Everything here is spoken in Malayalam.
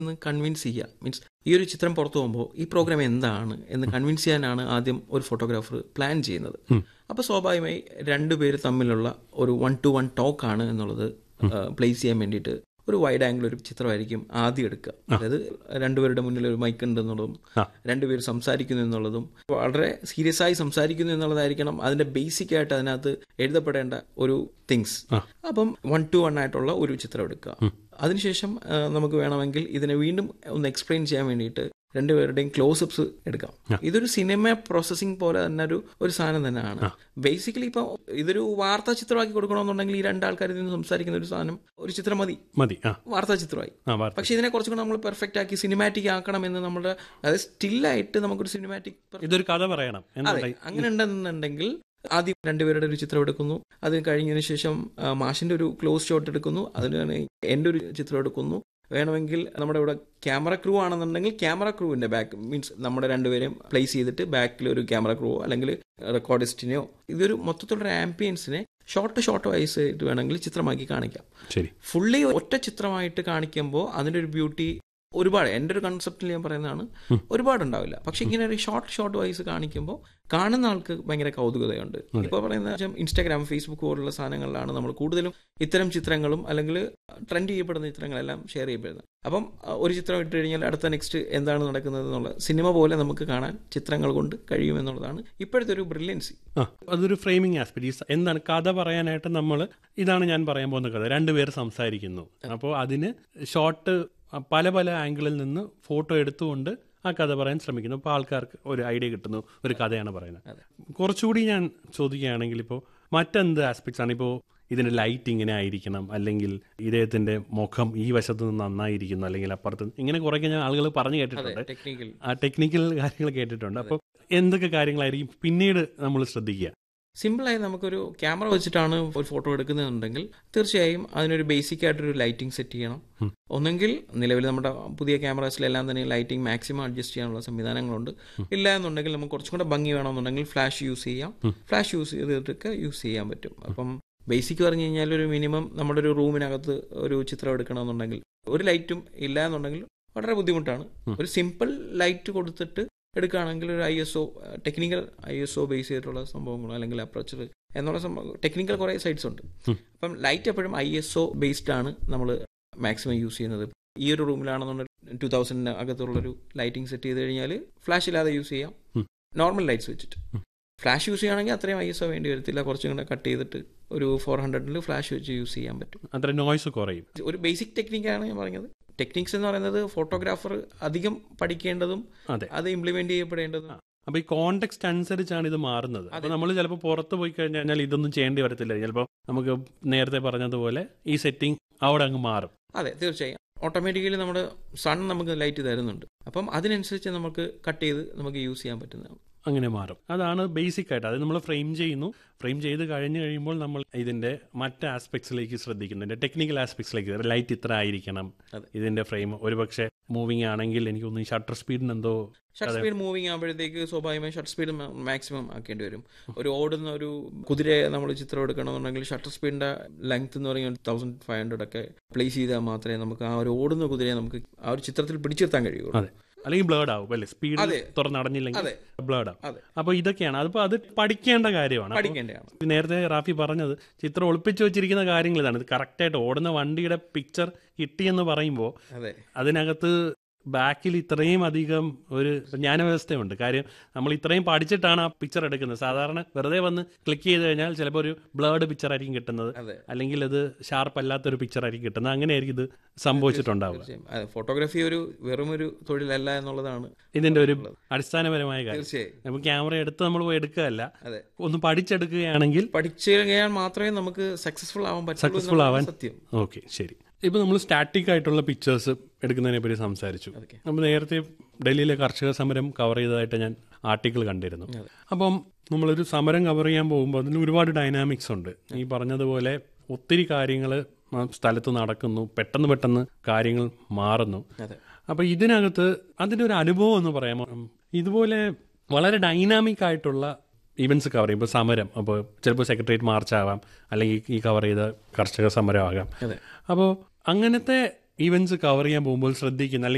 ഒന്ന് കൺവിൻസ് ചെയ്യുക മീൻസ് ഈ ഒരു ചിത്രം പുറത്തു പോകുമ്പോൾ ഈ പ്രോഗ്രാം എന്താണ് എന്ന് കൺവിൻസ് ചെയ്യാനാണ് ആദ്യം ഒരു ഫോട്ടോഗ്രാഫർ പ്ലാൻ ചെയ്യുന്നത് അപ്പോൾ സ്വാഭാവികമായി രണ്ടുപേര് തമ്മിലുള്ള ഒരു വൺ ടു വൺ ടോക്ക് ആണ് എന്നുള്ളത് പ്ലേസ് ചെയ്യാൻ വേണ്ടിയിട്ട് ഒരു വൈഡ് ആംഗിൾ ഒരു ചിത്രമായിരിക്കും ആദ്യം എടുക്കുക അതായത് രണ്ടുപേരുടെ മുന്നിൽ ഒരു മൈക്ക് ഉണ്ട് എന്നുള്ളതും രണ്ടുപേർ സംസാരിക്കുന്നു എന്നുള്ളതും വളരെ സീരിയസ് ആയി സംസാരിക്കുന്നു എന്നുള്ളതായിരിക്കണം അതിന്റെ ബേസിക് ആയിട്ട് അതിനകത്ത് എഴുതപ്പെടേണ്ട ഒരു തിങ്സ് അപ്പം വൺ ടു വൺ ആയിട്ടുള്ള ഒരു ചിത്രം എടുക്കുക അതിനുശേഷം ആ, നമുക്ക് വേണമെങ്കിൽ ഇതിനെ വീണ്ടും ഒന്ന് എക്സ്പ്ലെയിൻ ചെയ്യാൻ വേണ്ടിയിട്ട് രണ്ടുപേരുടെയും ക്ലോസപ്സ് എടുക്കാം ഇതൊരു സിനിമ പ്രോസസ്സിംഗ് പോലെ തന്നെ ഒരു ഒരു സാധനം തന്നെയാണ് ബേസിക്കലി ഇപ്പൊ ഇതൊരു വാർത്താ ചിത്രമാക്കി കൊടുക്കണമെന്നുണ്ടെങ്കിൽ ഈ രണ്ടാൾക്കാരിൽ നിന്ന് സംസാരിക്കുന്ന ഒരു സാധനം ഒരു ചിത്രം മതി മതി ആ വാർത്താ ചിത്രമായി ആ വാർത്ത പക്ഷെ ഇതിനെ കുറച്ചും കൂടെ നമ്മൾ പെർഫെക്റ്റ് ആക്കി സിനിമാറ്റിക് ആക്കണം എന്ന് നമ്മുടെ അതായത് സ്റ്റില്ലായിട്ട് നമുക്കൊരു സിനിമാറ്റിക് ഇതൊരു കഥ പറയണം അതെ എന്നുണ്ടെങ്കിൽ അങ്ങനെ ഉണ്ടെന്നുണ്ടെങ്കിൽ ആദ്യം രണ്ടുപേരുടെ ഒരു ചിത്രം എടുക്കുന്നു അത് കഴിഞ്ഞതിന് ശേഷം ആ, മാഷിന്റെ ഒരു ക്ലോസ് ഷോട്ട് എടുക്കുന്നു അതിന് എൻ്റെ ഒരു ചിത്രം എടുക്കുന്നു വേണമെങ്കിൽ നമ്മുടെ ഇവിടെ ക്യാമറ ക്രൂ ആണെന്നുണ്ടെങ്കിൽ ക്യാമറ ക്രൂവിന്റെ ബാക്ക് മീൻസ് നമ്മുടെ രണ്ടുപേരെയും പ്ലേസ് ചെയ്തിട്ട് ബാക്കിൽ ഒരു ക്യാമറ ക്രൂവോ അല്ലെങ്കിൽ റെക്കോർഡിസ്റ്റിനെയോ ഇതൊരു മൊത്തത്തിലുള്ള ആംബിയൻസിനെ ഷോർട്ട് ഷോർട്ട് വൈസ് ആയിട്ട് വേണമെങ്കിൽ ചിത്രമാക്കി കാണിക്കാം ശരി ഫുള്ളി ഒറ്റ ചിത്രമായിട്ട് കാണിക്കുമ്പോൾ അതിന്റെ ഒരു ബ്യൂട്ടി ഒരുപാട് എൻ്റെ ഒരു കൺസെപ്റ്റിൽ ഞാൻ പറയുന്നതാണ് ഒരുപാട് ഉണ്ടാവില്ല പക്ഷെ ഇങ്ങനെ ഒരു ഷോർട്ട് ഷോർട്ട് വൈസ് കാണിക്കുമ്പോൾ കാണുന്ന ആൾക്ക് ഭയങ്കര കൗതുകതയുണ്ട് ഇപ്പോൾ പറയുന്ന വെച്ചാൽ ഇൻസ്റ്റാഗ്രാം ഫേസ്ബുക്ക് പോലുള്ള സാധനങ്ങളിലാണ് നമ്മൾ കൂടുതലും ഇത്തരം ചിത്രങ്ങളും അല്ലെങ്കിൽ ട്രെൻഡ് ചെയ്യപ്പെടുന്ന ചിത്രങ്ങളെല്ലാം ഷെയർ ചെയ്യപ്പെടുന്നത് അപ്പം അഹ്, ഒരു ചിത്രം ഇട്ട് കഴിഞ്ഞാൽ അടുത്ത നെക്സ്റ്റ് എന്താണ് നടക്കുന്നത് എന്നുള്ള സിനിമ പോലെ നമുക്ക് കാണാൻ ചിത്രങ്ങൾ കൊണ്ട് കഴിയുമെന്നുള്ളതാണ് ഇപ്പോഴത്തെ ഒരു ബ്രില്യൻസി ആ അതൊരു ഫ്രെയിമിംഗ് ആസ്പെക്ട് എന്താണ് കഥ പറയാനായിട്ട് നമ്മൾ ഇതാണ് ഞാൻ പറയാൻ പോകുന്ന കഥ രണ്ടുപേർ സംസാരിക്കുന്നു അപ്പോൾ അതിന് ഷോർട്ട് പല പല ആംഗിളിൽ നിന്ന് ഫോട്ടോ എടുത്തുകൊണ്ട് ആ കഥ പറയാൻ ശ്രമിക്കുന്നു അപ്പോൾ ആൾക്കാർക്ക് ഒരു ഐഡിയ കിട്ടുന്നു ഒരു കഥയാണ് പറയുന്നത് കുറച്ചുകൂടി ഞാൻ ചോദിക്കുകയാണെങ്കിൽ ഇപ്പോൾ മറ്റെന്ത് ആസ്പെക്ട്സ് ആണ് ഇപ്പോൾ ഇതിന്റെ ലൈറ്റ് ഇങ്ങനെ ആയിരിക്കണം അല്ലെങ്കിൽ ഇദ്ദേഹത്തിന്റെ മുഖം ഈ വശത്ത് നിന്ന് നന്നായിരിക്കുന്നു അല്ലെങ്കിൽ അപ്പുറത്ത് നിന്ന് ഇങ്ങനെ കുറേ ഞാൻ ആളുകൾ പറഞ്ഞു കേട്ടിട്ടുണ്ട് ടെക്നിക്കൽ ആ ടെക്നിക്കൽ കാര്യങ്ങൾ കേട്ടിട്ടുണ്ട് അപ്പോൾ എന്തൊക്കെ കാര്യങ്ങളായിരിക്കും പിന്നീട് നമ്മൾ ശ്രദ്ധിക്കുക സിമ്പിളായി നമുക്കൊരു ക്യാമറ വെച്ചിട്ടാണ് ഒരു ഫോട്ടോ എടുക്കുന്നതെന്നുണ്ടെങ്കിൽ തീർച്ചയായും അതിനൊരു ബേസിക് ആയിട്ടൊരു ലൈറ്റിംഗ് സെറ്റ് ചെയ്യണം ഒന്നെങ്കിൽ നിലവിൽ നമ്മുടെ പുതിയ ക്യാമറാസിലെല്ലാം തന്നെ ലൈറ്റിംഗ് മാക്സിമം അഡ്ജസ്റ്റ് ചെയ്യാനുള്ള സംവിധാനങ്ങളുണ്ട് ഇല്ല എന്നുണ്ടെങ്കിൽ നമുക്ക് കുറച്ചും കൂടെ ഭംഗി വേണമെന്നുണ്ടെങ്കിൽ ഫ്ലാഷ് യൂസ് ചെയ്യാം ഫ്ലാഷ് യൂസ് ചെയ്തിട്ടൊക്കെ യൂസ് ചെയ്യാൻ പറ്റും അപ്പം ബേസിക് പറഞ്ഞു കഴിഞ്ഞാൽ ഒരു മിനിമം നമ്മുടെ ഒരു റൂമിനകത്ത് ഒരു ചിത്രം എടുക്കണമെന്നുണ്ടെങ്കിൽ ഒരു ലൈറ്റും ഇല്ല എന്നുണ്ടെങ്കിൽ വളരെ ബുദ്ധിമുട്ടാണ് ഒരു സിമ്പിൾ ലൈറ്റ് കൊടുത്തിട്ട് എടുക്കുകയാണെങ്കിൽ ഒരു I S O technical I S O base ചെയ്തിട്ടുള്ള സംഭവങ്ങളോ അല്ലെങ്കിൽ അപ്രോച്ചർ എന്നുള്ള സംഭവം ടെക്നിക്കൽ കുറേ സൈറ്റ്സ് ഉണ്ട് അപ്പം ലൈറ്റ് എപ്പോഴും ഐ എസ് ഒ ബേസ്ഡ് ആണ് നമ്മൾ മാക്സിമം യൂസ് ചെയ്യുന്നത് ഈ ഒരു റൂമിലാണെന്നുണ്ടെങ്കിൽ ടു തൗസൻഡിന് അകത്തുള്ളൊരു ലൈറ്റിംഗ് സെറ്റ് ചെയ്ത് കഴിഞ്ഞാൽ ഫ്ലാഷ് ഇല്ലാതെ യൂസ് ചെയ്യാം നോർമൽ ലൈറ്റ്സ് വെച്ചിട്ട് ഫ്ലാഷ് യൂസ് ചെയ്യുകയാണെങ്കിൽ അത്രയും ഐ എസ് ഒ വേണ്ടി വരത്തില്ല കുറച്ചും കൂടെ കട്ട് ചെയ്തിട്ട് ഒരു ഫോർ ഹൺഡ്രഡിൽ ഫ്ലാഷ് വെച്ച് യൂസ് ചെയ്യാൻ പറ്റും അത്ര നോയ്സ് കുറയും ഒരു ബേസിക് ടെക്നിക്കാണ് ഞാൻ പറഞ്ഞത് ടെക്നിക്സ് എന്ന് പറയുന്നത് ഫോട്ടോഗ്രാഫർ അധികം പഠിക്കേണ്ടതും അതെ അത് ഇംപ്ലിമെന്റ് ചെയ്യപ്പെടേണ്ടതും അപ്പൊ ഈ കോണ്ടെക്സ്റ്റ് അനുസരിച്ചാണ് ഇത് മാറുന്നത് അപ്പൊ നമ്മൾ ചിലപ്പോൾ പുറത്ത് പോയി കഴിഞ്ഞാൽ ഇതൊന്നും ചെയ്യേണ്ടി വരത്തില്ല ചിലപ്പോൾ നമുക്ക് നേരത്തെ പറഞ്ഞതുപോലെ ഈ സെറ്റിംഗ് അവിടെ അങ്ങ് മാറും അതെ തീർച്ചയായും ഓട്ടോമാറ്റിക്കലി നമ്മുടെ സൺ നമുക്ക് ലൈറ്റ് തരുന്നുണ്ട് അപ്പം അതിനനുസരിച്ച് നമുക്ക് കട്ട് ചെയ്ത് നമുക്ക് യൂസ് ചെയ്യാൻ പറ്റുന്നതാണ് അങ്ങനെ മാറും അതാണ് ബേസിക് ആയിട്ട് അത് നമ്മൾ ഫ്രെയിം ചെയ്യുന്നു ഫ്രെയിം ചെയ്ത് കഴിഞ്ഞ് കഴിയുമ്പോൾ നമ്മൾ ഇതിന്റെ മറ്റ് ആസ്പെക്ട്സിലേക്ക് ശ്രദ്ധിക്കുന്നുണ്ട് ടെക്നിക്കൽ ആസ്പെക്ട്സിലേക്ക് ലൈറ്റ് ഇത്ര ആയിരിക്കണം അതെ. ഇതിന്റെ ഫ്രെയിം ഒരുപക്ഷെ മൂവിങ് ആണെങ്കിൽ എനിക്ക് തോന്നുന്നു ഷട്ടർ സ്പീഡിന് എന്തോ ഷട്ട് സ്പീഡ് മൂവിങ് ആകുമ്പോഴത്തേക്ക് സ്വാഭാവികമായി ഷട്ട് സ്പീഡ് മാക്സിമം ആക്കേണ്ടി വരും ഒരു ഓടുന്ന ഒരു കുതിരയെ നമ്മൾ ചിത്രം എടുക്കണമെന്നുണ്ടെങ്കിൽ ഷട്ടർ സ്പീഡിന്റെ ലെങ്ത് എന്ന് പറയുന്നത് തൗസൻഡ് ഫൈവ് ഹൺഡ്രഡ് ഒക്കെ പ്ലേസ് ചെയ്താൽ മാത്രമേ നമുക്ക് ആ ഒരു ഓടുന്ന കുതിരയെ നമുക്ക് ആ ഒരു ചിത്രത്തിൽ പിടിച്ചിരുത്താൻ കഴിയുള്ളൂ അതെ അല്ലെങ്കിൽ ബ്ലേഡ് ആവും അല്ലേ സ്പീഡ് അതെ. തുറന്നടഞ്ഞില്ലെങ്കിൽ അതെ. ബ്ലേഡ് ആവും അതെ. അപ്പോൾ ഇതൊക്കെയാണ് അതിപ്പോ അത് പഠിക്കേണ്ട കാര്യമാണ് അപ്പൊ പഠിക്കേണ്ടതാണ് നേരത്തെ റാഫി പറഞ്ഞത് ചിത്രം ഒളിപ്പിച്ചു വെച്ചിരിക്കുന്ന കാര്യങ്ങൾ ഇതാണ് ഇത് കറക്റ്റായിട്ട് ഓടുന്ന വണ്ടിയുടെ പിക്ചർ കിട്ടിയെന്ന് പറയുമ്പോൾ അതെ അതിനകത്ത് ബാക്കിൽ ഇത്രയും അധികം ഒരു ജ്ഞാനവ്യവസ്ഥയുണ്ട് കാര്യം നമ്മൾ ഇത്രയും പഠിച്ചിട്ടാണ് ആ പിക്ചർ എടുക്കുന്നത് സാധാരണ വെറുതെ വന്ന് ക്ലിക്ക് ചെയ്ത് കഴിഞ്ഞാൽ ചിലപ്പോൾ ഒരു ബ്ലേഡ് പിക്ചർ ആയിരിക്കും കിട്ടുന്നത് അതെ അല്ലെങ്കിൽ അത് ഷാർപ്പ് അല്ലാത്തൊരു പിക്ചർ ആയിരിക്കും കിട്ടുന്നത് അങ്ങനെയായിരിക്കും ഇത് സംഭവിച്ചിട്ടുണ്ടാവുക തീർച്ചയായും അതെ, ഫോട്ടോഗ്രാഫി ഒരു വെറും ഒരു തൊഴിലല്ല എന്നുള്ളതാണ് ഇതിന്റെ ഒരു അടിസ്ഥാനപരമായ കാര്യം തീർച്ചയായും നമ്മൾ ക്യാമറ എടുത്ത് നമ്മൾ പോയി എടുക്കുകയല്ല അതെ ഒന്ന് പഠിച്ചെടുക്കുകയാണെങ്കിൽ പഠിച്ചു കഴിഞ്ഞാൽ മാത്രമേ നമുക്ക് സക്സസ്ഫുൾ ആവാൻ പറ്റുള്ളൂ സക്സസ്ഫുൾ എന്നുള്ളതാണ് ആവാൻ സത്യം ഓക്കെ ശരി ഇപ്പൊ നമ്മൾ സ്റ്റാറ്റിക് ആയിട്ടുള്ള പിക്ചേഴ്സ് എടുക്കുന്നതിനെ പറ്റി സംസാരിച്ചു അതൊക്കെ. നമ്മൾ നേരത്തെ ഡൽഹിയിലെ കർഷക സമരം കവർ ചെയ്തതായിട്ട് ഞാൻ ആർട്ടിക്കിൾ കണ്ടിരുന്നു അതെ. അപ്പം നമ്മളൊരു സമരം കവർ ചെയ്യാൻ പോകുമ്പോൾ അതിന് ഒരുപാട് ഡൈനാമിക്സ് ഉണ്ട് ഈ പറഞ്ഞതുപോലെ ഒത്തിരി കാര്യങ്ങൾ സ്ഥലത്ത് നടക്കുന്നു പെട്ടെന്ന് പെട്ടെന്ന് കാര്യങ്ങൾ മാറുന്നു അതെ അപ്പൊ ഇതിനകത്ത് അതിന്റെ ഒരു അനുഭവം എന്ന് പറയാമോ ഉം, ഇതുപോലെ വളരെ ഡൈനാമിക് ആയിട്ടുള്ള ഇവന്റ്സ് കവർ ചെയ്യും ഇപ്പോൾ സമരം അപ്പോൾ ചിലപ്പോൾ സെക്രട്ടേറിയറ്റ് മാർച്ച് ആവാം അല്ലെങ്കിൽ ഈ കവർ ചെയ്ത കർഷക സമരം ആകാം അതെ അപ്പോൾ അങ്ങനത്തെ ഇവന്റ്സ് കവർ ചെയ്യാൻ പോകുമ്പോൾ ശ്രദ്ധിക്കുന്ന അല്ലെങ്കിൽ